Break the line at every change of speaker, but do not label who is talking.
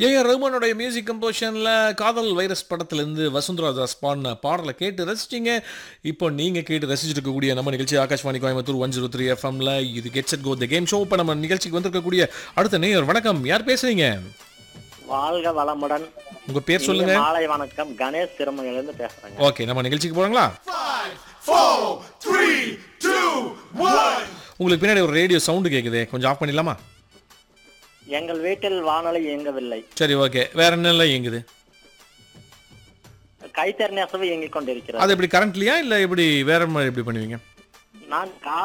AR ரஹ்மானோடைய music கம்போஷனில் காதல் virus படத்துலேருந்து வசுந்தரா தாஸ் பாடின பாடலை கேட்டு ரசிச்சிங்க இப்போ நீங்கள் கேட்டு ரசிச்சுட்டு இருக்கக்கூடிய நம்ம நிகழ்ச்சி Akashvani Coimbatore one zero three எஃப்எம்ல இது get set go the game show இப்போ நம்ம நிகழ்ச்சிக்கு வந்திருக்கக்கூடிய அடுத்த நேயர் வணக்கம் யார் பேசுறீங்க
வாழ்க வளமுடன்
உங்கள் பேர் சொல்லுங்க
இனிய மாலை வணக்கம் கணேஷ் திருமணிலிருந்து பேசுறேங்க
ஓகே நம்ம நிகழ்ச்சிக்கு போகிறாங்களா
four, three, two, one.
உங்களுக்கு பின்னாடி ஒரு ரேடியோ சவுண்டு கேட்குது கொஞ்சம் ஆஃப் பண்ணிடலாமா
எங்கள் வீட்டில் வானொலி இயங்கவில்லை
சரி ஓகே வேற என்னெல்லாம் இயங்குது
கைத்தறி நெசவு இயங்கிக் கொண்டிருக்கிறது
அது எப்படி கரண்ட்லியா இல்லை எப்படி வேற மாதிரி எப்படி பண்ணுவீங்க
நான் கா